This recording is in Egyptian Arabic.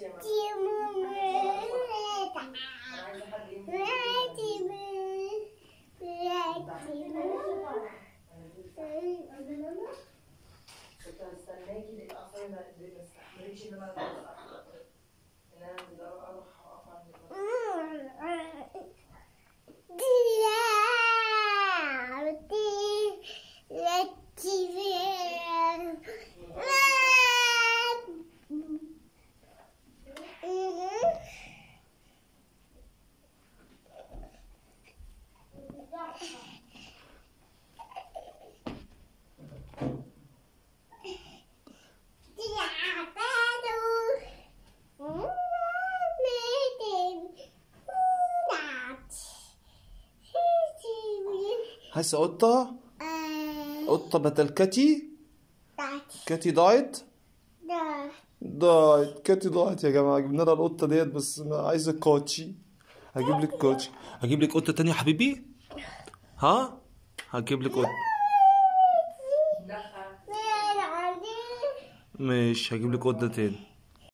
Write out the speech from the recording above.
يا ماما انا عايزه حد يمسك كنت هستناكي لان اصلا ما ما استحملتش ان انا ان انا بدور اروح اقف عند المطبخ. هسه قطة قطة بدل كتي كتي ضاعت ضاعت كتي ضاعت يا جماعة جبنا لها القطة ديت بس ما عايزة كوتشي هجيب لك كوتشي هجيب لك قطة تانية يا حبيبي ها هجيب لك قطة لا مش هجيب لك قطة تاني